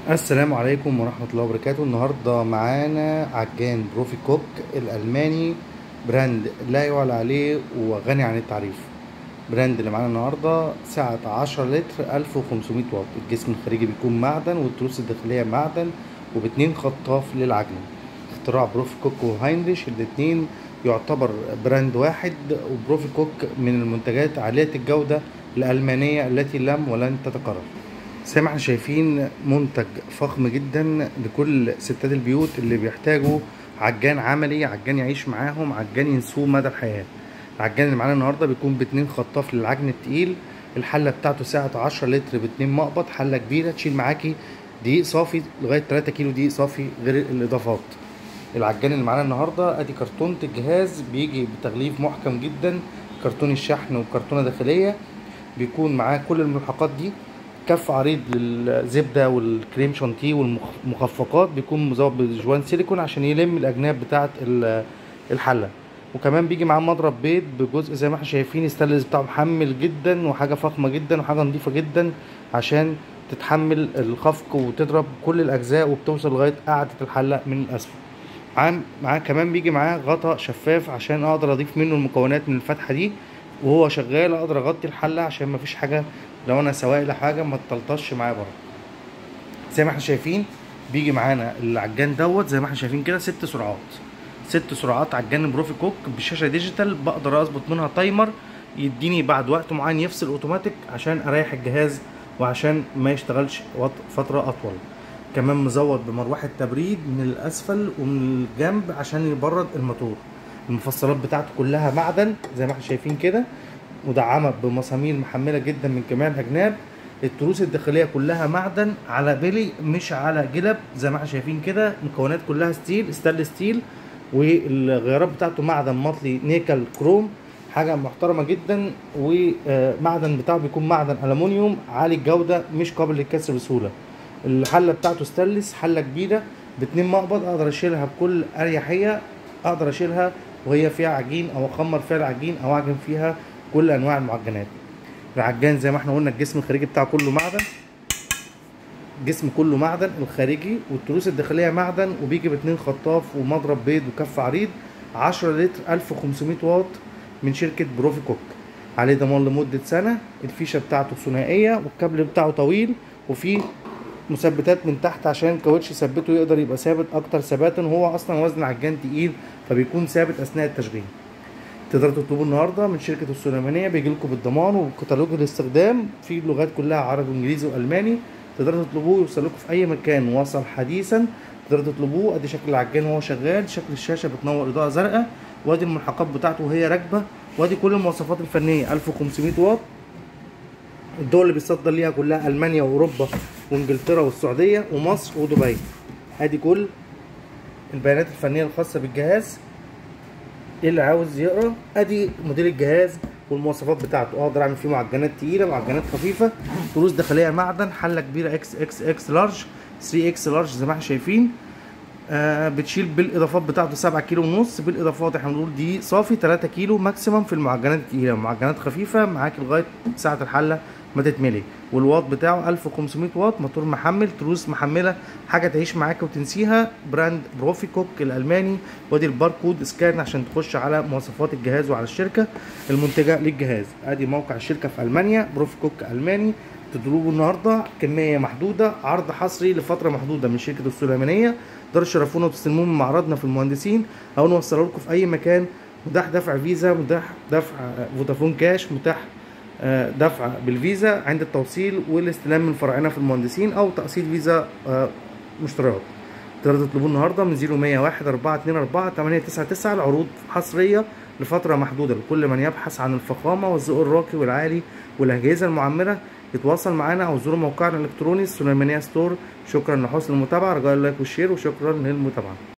السلام عليكم ورحمة الله وبركاته النهاردة معانا عجان بروفي كوك الألماني براند لا يعلى عليه وغني عن التعريف براند اللي معانا النهاردة سعة 10 لتر 1500 واط الجسم الخارجي بيكون معدن والتروس الداخلية معدن وباتنين خطاف للعجن اختراع بروفي كوك وهاينريش الاتنين يعتبر براند واحد وبروفي كوك من المنتجات عالية الجودة الألمانية التي لم ولن تتكرر زي ما احنا شايفين منتج فخم جدا لكل ستات البيوت اللي بيحتاجوا عجان عملي عجان يعيش معاهم عجان ينسوه مدى الحياة العجان اللي معانا النهارده بيكون باتنين خطاف للعجن التقيل الحلة بتاعته سعة 10 لتر باتنين مقبض حلة كبيرة تشيل معاكي دقيق صافي لغاية 3 كيلو دقيق صافي غير الإضافات العجان اللي معانا النهارده ادي كرتونة الجهاز بيجي بتغليف محكم جدا كرتون الشحن وكرتونة داخلية بيكون معاه كل الملحقات دي كف عريض للزبده والكريم شانتيه والمخفقات بيكون مزود بجوان سيليكون عشان يلم الاجناب بتاعه الحله وكمان بيجي معاه مضرب بيض بجزء زي ما احنا شايفين الستانلس بتاعه محمل جدا وحاجه فخمه جدا وحاجه نظيفه جدا عشان تتحمل الخفق وتضرب كل الاجزاء وبتوصل لغايه قاعده الحله من الاسفل معاه كمان بيجي معاه غطا شفاف عشان اقدر اضيف منه المكونات من الفتحه دي وهو شغال اقدر اغطي الحله عشان مفيش حاجه لو انا سواق لحاجه ما تطلطش معايا بره زي ما احنا شايفين بيجي معانا العجان دوت زي ما احنا شايفين كده ست سرعات ست سرعات عجان بروفي كوك بشاشه ديجيتال بقدر اظبط منها تايمر يديني بعد وقت معين يفصل اوتوماتيك عشان اريح الجهاز وعشان ما يشتغلش فتره اطول كمان مزود بمروحه تبريد من الاسفل ومن الجنب عشان يبرد الموتور المفصلات بتاعته كلها معدن زي ما احنا شايفين كده مدعمه بمسامير محمله جدا من جميع الاجناب التروس الداخليه كلها معدن على بلي مش على جلب زي ما احنا شايفين كده المكونات كلها ستيل ستانلس ستيل والغيارات بتاعته معدن مطلي نيكل كروم حاجه محترمه جدا ومعدن بتاعه بيكون معدن الومنيوم عالي الجوده مش قابل للكسر بسهوله الحله بتاعته ستانلس حله كبيره باتنين مقبض اقدر اشيلها بكل اريحيه اقدر اشيلها وهي فيها عجين او اخمر فيها العجين او اعجن فيها كل انواع المعجنات العجان زي ما احنا قلنا الجسم الخارجي بتاعه كله معدن الجسم كله معدن الخارجي والتروس الداخليه معدن وبيجي باتنين خطاف ومضرب بيض وكف عريض 10 لتر 1500 واط من شركه بروفي كوك عليه ضمان لمده سنه الفيشه بتاعته ثنائيه والكابل بتاعه طويل وفي مثبتات من تحت عشان الكاوتش يثبته يقدر يبقى ثابت اكتر ثباتا وهو اصلا وزن عجان تقيل فبيكون ثابت اثناء التشغيل تقدروا تطلبوه النهارده من شركه السليمانيه بيجي لكم بالضمان وكتالوج الاستخدام في اللغات كلها عربي وانجليزي والماني تقدروا تطلبوه يوصل لكم في اي مكان وصل حديثا تقدروا تطلبوه ادي شكل العجان وهو شغال شكل الشاشه بتنور اضاءه زرقاء وادي الملحقات بتاعته وهي راكبه وادي كل المواصفات الفنيه 1500 واط الدول اللي بيصدر ليها كلها المانيا واوروبا وانجلترا والسعوديه ومصر ودبي ادي كل البيانات الفنيه الخاصه بالجهاز اللي عاوز يقرا ادي موديل الجهاز والمواصفات بتاعته اقدر اعمل فيه معجنات تقيله معجنات خفيفه تروس داخليه معدن حله كبيره اكس اكس اكس لارج 3 اكس لارج زي ما احنا شايفين آه بتشيل بالاضافات بتاعته 7 كيلو ونص بالاضافات احنا بنقول دي صافي 3 كيلو ماكسيمم في المعجنات التقيله معجنات خفيفه معاكي لغايه ساعه الحله ما تتملي والواط بتاعه 1500 واط موتور محمل تروس محمله حاجه تعيش معاك وتنسيها براند بروفي كوك الالماني وادي الباركود سكان عشان تخش على مواصفات الجهاز وعلى الشركه المنتجه للجهاز ادي موقع الشركه في المانيا بروفي كوك الماني تطلبوا النهارده كميه محدوده عرض حصري لفتره محدوده من شركه السليمانيه تقدروا تشرفونا وتستلموه من معرضنا في المهندسين او نوصله لكم في اي مكان متاح دفع فيزا متاح دفع فودافون كاش متاح دفع بالفيزا عند التوصيل والاستلام من فرعنا في المهندسين او تقسيط فيزا مشتريات تقدروا تطلبوه النهارده من 0101 424 899 العروض حصريه لفتره محدوده لكل من يبحث عن الفخامه والذوق الراقي والعالي والاجهزه المعمره يتواصل معنا او زوروا موقعنا الالكتروني السليمانيه ستور شكرا لحسن المتابعه رجاء اللايك والشير وشكرا للمتابعه